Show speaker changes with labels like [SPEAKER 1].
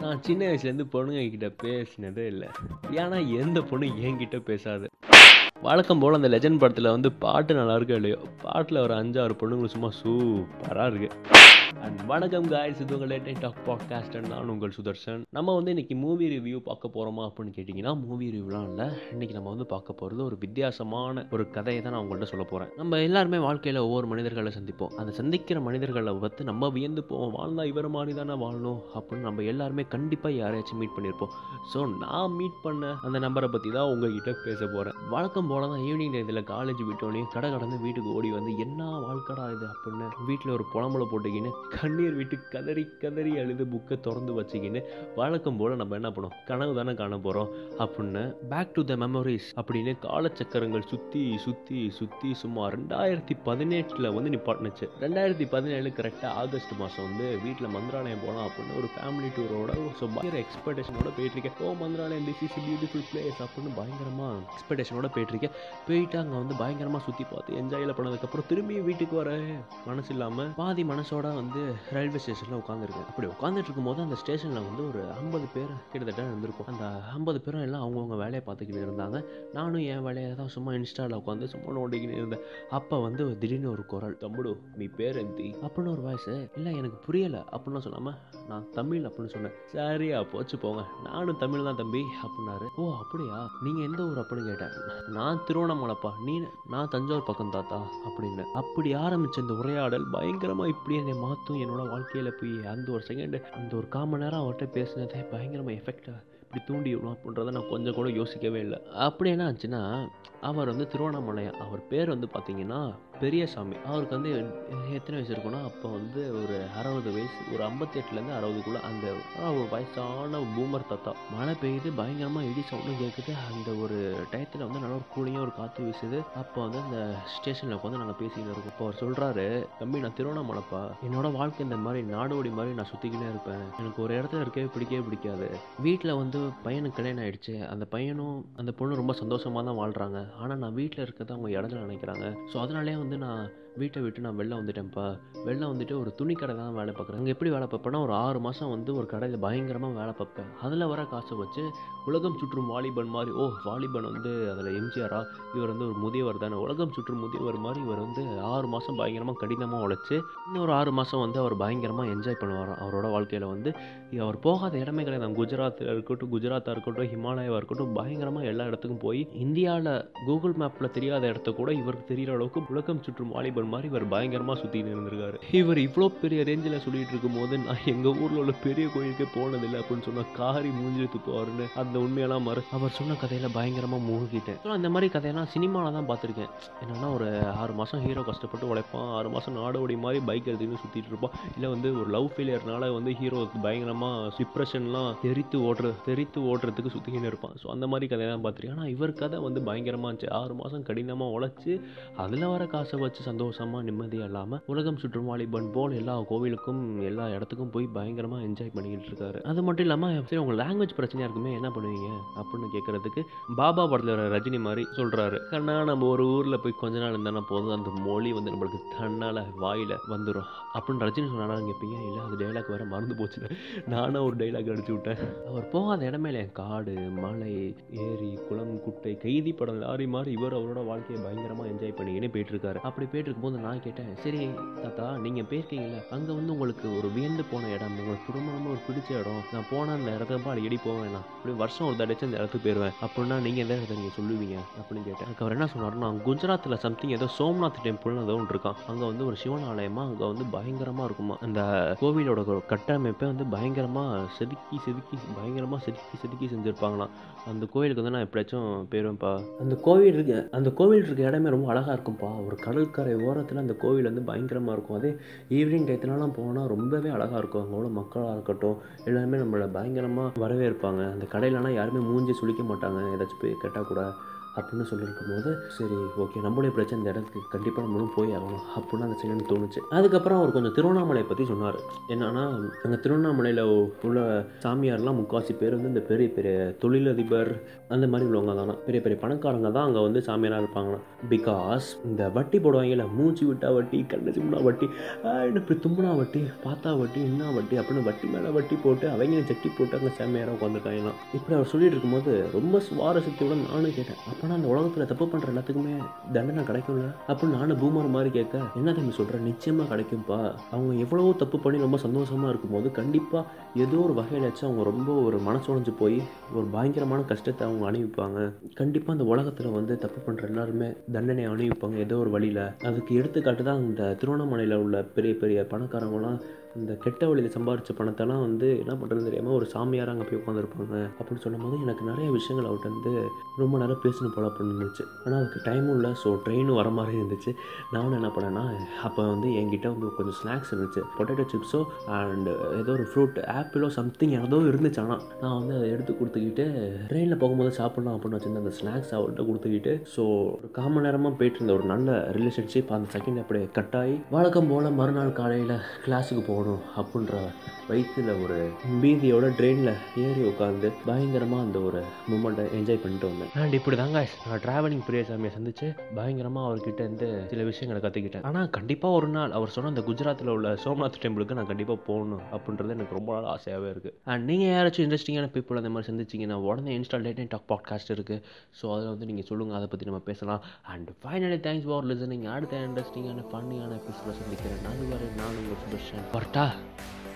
[SPEAKER 1] நான் சின்ன வயசுலேருந்து பொண்ணுங்க கிட்ட பேசினதே இல்லை ஏன்னா எந்த பொண்ணு என்கிட்ட பேசாது வழக்கம் போல் அந்த லெஜண்ட் படத்தில் வந்து பாட்டு நல்லா இருக்கோ இல்லையோ பாட்டில் ஒரு அஞ்சாறு பொண்ணுங்களும் சும்மா சூப்பராக இருக்கு அண்ட் வணக்கம் காய்ஸ் இது உங்கள் லேட் டாக் பாட்காஸ்ட் நான் உங்கள் சுதர்ஷன் நம்ம வந்து இன்னைக்கு மூவி ரிவ்யூ பார்க்க போகிறோமா அப்படின்னு கேட்டிங்கன்னா மூவி ரிவ்யூலாம் இல்லை இன்னைக்கு நம்ம வந்து பார்க்க போகிறது ஒரு வித்தியாசமான ஒரு கதையை தான் நான் உங்கள்கிட்ட சொல்ல போகிறேன் நம்ம எல்லாருமே வாழ்க்கையில் ஒவ்வொரு மனிதர்களை சந்திப்போம் அந்த சந்திக்கிற மனிதர்களை பார்த்து நம்ம வியந்து போவோம் வாழ்ந்தா இவர் மாதிரி தானே வாழணும் அப்படின்னு நம்ம எல்லாருமே கண்டிப்பாக யாரையாச்சும் மீட் பண்ணியிருப்போம் ஸோ நான் மீட் பண்ண அந்த நம்பரை பற்றி தான் உங்ககிட்ட பேச போகிறேன் வழக்கம் போல தான் ஈவினிங் இதில் காலேஜ் விட்டோடனே கடை கடந்து வீட்டுக்கு ஓடி வந்து என்ன வாழ்க்கடா இது அப்படின்னு வீட்டில் ஒரு புலம்புல போட்டுக்கின்னு கண்ணீர் விட்டு கதறி கதறி அழுது புக்கை திறந்து வச்சுக்கின்னு வழக்கம் போல் நம்ம என்ன பண்ணோம் கனவு தானே காண போகிறோம் அப்படின்னு பேக் டு த மெமரிஸ் அப்படின்னு காலச்சக்கரங்கள் சுற்றி சுற்றி சுற்றி சும்மா ரெண்டாயிரத்தி பதினெட்டில் வந்து நிப்பாட்டுனுச்சு ரெண்டாயிரத்தி பதினேழு கரெக்டாக ஆகஸ்ட் மாதம் வந்து வீட்டில் மந்திராலயம் போகலாம் அப்படின்னு ஒரு ஃபேமிலி டூரோட ஸோ பயங்கர எக்ஸ்பெக்டேஷனோட போயிட்டுருக்கேன் oh Mantralayam this is beautiful place அப்படின்னு பயங்கரமாக எக்ஸ்பெக்டேஷனோட போயிட்டுருக்கேன் போயிட்டு அங்கே வந்து பயங்கரமாக சுற்றி பார்த்து என்ஜாயில் பண்ணதுக்கப்புறம் திரும்பி வீட்டுக்கு வர மனசு இல்லாமல் பாதி மனசோட வந்து ரயில்வே ஸ்டேஷனில் உட்காந்துருக்கேன் அப்படி உட்காந்துட்டு இருக்கும்போது அந்த ஸ்டேஷனில் வந்து ஒரு ஐம்பது பேர் கிட்டத்தட்ட இருந்திருக்கும் அந்த ஐம்பது பேரும் எல்லாம் அவங்கவுங்க வேலையை பார்த்துக்கிட்டு இருந்தாங்க நானும் என் வேலையை தான் சும்மா இன்ஸ்டாவில் உட்காந்து சும்மா நோண்டிக்கிட்டு இருந்தேன் அப்போ வந்து திடீர்னு ஒரு குரல் தம்புடு நீ பேர் எந்தி அப்படின்னு ஒரு வாய்ஸ் இல்லை எனக்கு புரியலை அப்படின்னு சொல்லாமல் நான் தமிழ் அப்படின்னு சொன்னேன் சரியா போச்சு போங்க நானும் தமிழ் தான் தம்பி அப்படின்னாரு ஓ அப்படியா நீங்கள் எந்த ஊர் அப்படின்னு கேட்டேன் நான் திருவண்ணாமலைப்பா நீ நான் தஞ்சாவூர் பக்கம் தாத்தா அப்படின்னு அப்படி ஆரம்பிச்ச இந்த உரையாடல் பயங்கரமாக இப்படி என்னை மாற்றும் என்னோட வாழ்க்கையில் போய் அந்த ஒரு செகண்ட் அந்த ஒரு கால் மணி நேரம் அவர்கிட்ட பேசினதே பயங்கரமாக எஃபெக்டாக இப்படி தூண்டி விடும் அப்படின்றத நான் கொஞ்சம் கூட யோசிக்கவே இல்லை அப்படி என்ன ஆச்சுன்னா அவர் வந்து திருவண்ணாமலை அவர் பேர் வந்து பார்த்தீங்கன்னா பெரியசாமி அவருக்கு வந்து எத்தனை வயசு இருக்குன்னா அப்போ வந்து ஒரு அறுபது வயசு ஒரு ஐம்பத்தி எட்டுலேருந்து அறுபதுக்குள்ளே அந்த ஒரு வயசான பூமர் தாத்தா மழை பெய்யுது பயங்கரமாக இடி சவுண்டும் கேட்குது அந்த ஒரு டயத்தில் வந்து நல்ல ஒரு கூலியாக ஒரு காற்று வீசுது அப்போ வந்து அந்த ஸ்டேஷனில் உட்காந்து நாங்கள் பேசிக்கிட்டு இருக்கோம் இப்போ அவர் சொல்கிறாரு தம்பி நான் திருவண்ணாமலைப்பா என்னோட வாழ்க்கை இந்த மாதிரி நாடோடி மாதிரி நான் சுற்றிக்கிட்டே இருப்பேன் எனக்கு ஒரு இடத்துல இருக்கவே பிடிக்கவே பிடிக்காது வீட்டில் வந்து பையனுக்கு கல்யாணம் ஆயிடுச்சு அந்த பையனும் அந்த பொண்ணு ரொம்ப சந்தோஷமாக தான் வாழ்கிறாங்க ஆனால் நான் வீட்டில் இருக்கிறத அவங்க இடத்துல நினைக்கிறாங்க ஸோ அதனாலே வந்து நான் வீட்டை விட்டு நான் வெளில வந்துட்டேன்ப்பா வெளில வந்துட்டு ஒரு துணி கடை தான் வேலை பார்க்குறேன் அங்கே எப்படி வேலை பார்ப்பேன்னா ஒரு ஆறு மாதம் வந்து ஒரு கடையில் பயங்கரமாக வேலை பார்ப்பேன் அதில் வர காசை வச்சு உலகம் சுற்றும் வாலிபன் மாதிரி ஓ வாலிபன் வந்து அதில் எம்ஜிஆரா இவர் வந்து ஒரு முதியவர் தானே உலகம் சுற்றும் முதியவர் மாதிரி இவர் வந்து ஆறு மாதம் பயங்கரமாக கடினமாக உழைச்சி இன்னும் ஒரு ஆறு மாதம் வந்து அவர் பயங்கரமாக என்ஜாய் பண்ணுவாராம் அவரோட வாழ்க்கையில் வந்து அவர் போகாத இடமே கிடையாது குஜராத்தில் இருக்கட்டும் குஜராத்தாக இருக்கட்டும் ஹிமாலயாவாக இருக்கட்டும் பயங்கரமாக எல்லா இடத்துக்கும் போய் இந்தியாவில் கூகுள் மேப்பில் தெரியாத இடத்த கூட இவருக்கு தெரிகிற அளவுக்கு உலகம் சுற்றும் வாலிபன் மாதிரி இவர் பயங்கரமாக சுற்றிட்டு இருந்திருக்காரு இவர் இவ்வளோ பெரிய ரேஞ்சில் சொல்லிட்டு இருக்கும்போது நான் எங்கள் ஊரில் உள்ள பெரிய கோயிலுக்கே போனதில்லை அப்படின்னு சொன்னால் காரி மூஞ்சி துப்புவாருன்னு அந்த உண்மையெல்லாம் மறு அவர் சொன்ன கதையில் பயங்கரமாக மூழ்கிட்டேன் ஸோ அந்த மாதிரி கதையெல்லாம் சினிமாவில் தான் பார்த்துருக்கேன் என்னென்னா ஒரு ஆறு மாதம் ஹீரோ கஷ்டப்பட்டு உழைப்பான் ஆறு மாதம் நாடோடி மாதிரி பைக் எடுத்துக்கிட்டு சுற்றிட்டு இருப்பான் இல்லை வந்து ஒரு லவ் ஃபெயிலியர்னால வந்து ஹீரோ பயங்கரமாக டிப்ரெஷன்லாம் தெரித்து ஓடுற தெரித்து ஓடுறதுக்கு சுற்றிக்கின்னு இருப்பான் ஸோ அந்த மாதிரி கதையை தான் பார்த்துருக்கேன் ஆனால் இவர் கதை வந்து பயங்கரமாக இருந்துச்சு ஆறு மாதம் கடினமாக உழைச்சி அதில் வர காசை வச்சு சந்தோஷமாக நிம்மதியாக இல்லாமல் உலகம் சுற்றும் வாலிபன் போல் எல்லா கோவிலுக்கும் எல்லா இடத்துக்கும் போய் பயங்கரமாக என்ஜாய் பண்ணிக்கிட்டு இருக்காரு அது மட்டும் இல்லாமல் சரி உங்கள் லாங்குவேஜ் பிரச்சனையாக இருக்குமே என்ன பண்ணுவீங்க அப்படின்னு கேட்குறதுக்கு பாபா படத்தில் வர ரஜினி மாதிரி சொல்கிறாரு கண்ணா நம்ம ஒரு ஊரில் போய் கொஞ்ச நாள் இருந்தானா போதும் அந்த மொழி வந்து நம்மளுக்கு தன்னால் வாயில் வந்துடும் அப்படின்னு ரஜினி சொன்னானா கேட்பீங்க இல்லை அது டைலாக் வேறு மறந்து போச்சு நானும் ஒரு டைலாக் அடிச்சு விட்டேன் அவர் போகாத இடமே இல்லை காடு மலை ஏரி குளம் குட்டை கைதி படம் லாரி மாதிரி இவர் அவரோட வாழ்க்கையை பயங்கரமாக என்ஜாய் பண்ணிக்கினே போயிட்டு இருக்காரு அப்படி போயிட்டு இருக்கும்போது நான் கேட்டேன் சரி தாத்தா நீங்கள் போயிருக்கீங்கல்ல அங்கே வந்து உங்களுக்கு ஒரு வியந்து போன இடம் உங்களுக்கு குடும்பமாக ஒரு பிடிச்ச இடம் நான் போன அந்த இடத்துக்கு அடிக்கடி போவேன் நான் அப்படி வருஷம் ஒரு தடவை அந்த இடத்துக்கு போயிடுவேன் அப்படின்னா நீங்கள் எந்த இடத்த நீங்கள் சொல்லுவீங்க அப்படின்னு கேட்டேன் அதுக்கு அவர் என்ன சொன்னார்னா குஜராத்தில் சம்திங் ஏதோ சோம்நாத் டெம்பிள்னு ஏதோ ஒன்று இருக்கான் அங்கே வந்து ஒரு சிவன் ஆலயமாக அங்கே வந்து பயங்கரமாக இருக்குமா அந்த கோவிலோட கட்டமைப்பை வந்து பயங்கரமாக செதுக்கி செதுக்கி பயங்கரமாக செதுக்கி செதுக்கி செஞ்சுருப்பாங்களாம் அந்த கோவிலுக்கு வந்து நான் எப்படியாச்சும் போயிடுவேன்ப்பா அந்த கோவில் இருக்கு அந்த கோவில் இருக்க இடமே ரொம்ப அழகாக இருக்கும்ப்பா ஒரு கடற்கரை ஓரத்தில் அந்த கோவில் வந்து பயங்கரமாக இருக்கும் அதே ஈவினிங் டயத்துலலாம் போனால் ரொம்பவே அழகாக இருக்கும் அங்கே உள்ள மக்களாக இருக்கட்டும் எல்லாருமே நம்மளை பயங்கரமாக வரவேற்பாங்க அந்த கடையிலலாம் யாருமே மூஞ்சி சுளிக்க மாட்டாங்க ஏதாச்சும் போய் கேட்டால் கூட அப்படின்னு சொல்லியிருக்கும் போது சரி ஓகே நம்மளே பிரச்சனை இந்த இடத்துக்கு கண்டிப்பாக நம்மளும் போய் ஆகணும் அப்படின்னு அந்த செகண்ட் தோணுச்சு அதுக்கப்புறம் அவர் கொஞ்சம் திருவண்ணாமலையை பற்றி சொன்னார் என்னன்னா அங்கே திருவண்ணாமலையில் உள்ள சாமியார்லாம் முக்கால்வாசி பேர் வந்து இந்த பெரிய பெரிய தொழிலதிபர் அந்த மாதிரி உள்ளவங்க தானே பெரிய பெரிய பணக்காரங்க தான் அங்கே வந்து சாமியாராக இருப்பாங்க பிகாஸ் இந்த வட்டி போடுவாங்கல்ல மூச்சு விட்டா வட்டி கண்ணு சிம்னா வட்டி என்ன இப்படி தும்முனா வட்டி பார்த்தா வட்டி என்ன வட்டி அப்படின்னு வட்டி மேலே வட்டி போட்டு அவங்க ஜட்டி போட்டு அங்கே சாமியாராக உட்காந்துருக்காங்களாம் இப்படி அவர் சொல்லிட்டு இருக்கும்போது ரொம்ப சுவாரஸ்யத்தோட நானும் கேட்டேன் அப்போனா அந்த உலகத்தில் தப்பு பண்ணுற எல்லாத்துக்குமே தண்டனை கிடைக்கும்ல அப்படின்னு நானும் பூமர் மாதிரி கேட்க என்ன தம்பி சொல்கிறேன் நிச்சயமாக கிடைக்கும்ப்பா அவங்க எவ்வளவோ தப்பு பண்ணி ரொம்ப சந்தோஷமாக இருக்கும்போது கண்டிப்பாக ஏதோ ஒரு வகையிலாச்சும் அவங்க ரொம்ப ஒரு மனசு உடைஞ்சு போய் ஒரு பயங்கரமான கஷ்டத்தை அவங்க அனுபவிப்பாங்க கண்டிப்பாக அந்த உலகத்தில் வந்து தப்பு பண்ணுற எல்லாருமே தண்டனை அனுபவிப்பாங்க ஏதோ ஒரு வழியில் அதுக்கு எடுத்துக்காட்டு தான் இந்த திருவண்ணாமலையில் உள்ள பெரிய பெரிய பணக்காரங்களாம் இந்த கெட்ட வழியில் சம்பாரித்த பணத்தெல்லாம் வந்து என்ன பண்ணுறது தெரியாமல் ஒரு சாமியார் அங்கே போய் உட்காந்துருப்பாங்க அப்படின்னு சொல்லும்போது எனக்கு நிறைய விஷயங்கள் அவர்கிட்ட வந்து ரொம்ப நேரம் பேசணும் போல அப்படின்னு இருந்துச்சு ஆனால் அதுக்கு டைமும் இல்லை ஸோ ட்ரெயினும் வர மாதிரி இருந்துச்சு நானும் என்ன பண்ணேன்னா அப்போ வந்து என்கிட்ட வந்து கொஞ்சம் ஸ்நாக்ஸ் இருந்துச்சு பொட்டேட்டோ சிப்ஸோ அண்ட் ஏதோ ஒரு ஃப்ரூட் ஆப்பிளோ சம்திங் ஏதோ இருந்துச்சு ஆனால் நான் வந்து அதை எடுத்து கொடுத்துக்கிட்டு ட்ரெயினில் போகும்போது சாப்பிட்லாம் அப்படின்னு வச்சுருந்த அந்த ஸ்நாக்ஸ் அவர்கிட்ட கொடுத்துக்கிட்டு ஸோ ஒரு கால் மணி நேரமாக போயிட்டு இருந்த ஒரு நல்ல ரிலேஷன்ஷிப் அந்த செகண்ட் அப்படியே கட் ஆகி வழக்கம் போல் மறுநாள் காலையில் கிளாஸுக்கு போகணும் அப்படின்ற வயிற்றில் ஒரு பீதியோட ட்ரெயினில் ஏறி உட்காந்து பயங்கரமாக அந்த ஒரு மூமெண்ட்டை என்ஜாய் பண்ணிட்டு வந்தேன் அண்ட் இப்படி தாங்க நான் ட்ராவலிங் பிரியசாமியை சந்திச்சு பயங்கரமாக அவர்கிட்ட இருந்து சில விஷயங்களை கற்றுக்கிட்டேன் ஆனால் கண்டிப்பாக ஒரு நாள் அவர் சொன்ன அந்த குஜராத்தில் உள்ள சோம்நாத் டெம்பிளுக்கு நான் கண்டிப்பாக போகணும் அப்படின்றது எனக்கு ரொம்ப நாள் ஆசையாகவே இருக்குது அண்ட் நீங்கள் யாராச்சும் இன்ட்ரெஸ்டிங்கான பீப்புள் அந்த மாதிரி சந்திச்சிங்கன்னா உடனே insta late night talk podcast இருக்குது ஸோ அதில் வந்து நீங்கள் சொல்லுங்கள் அதை பற்றி நம்ம பேசலாம் and finally thanks for listening அடுத்த இன்ட்ரெஸ்டிங்கான ஃபன்னியான எபிசோட சந்திக்கிறேன் நான் வரை நான் உங்கள் சுதர்ஷன் பர்ட்டா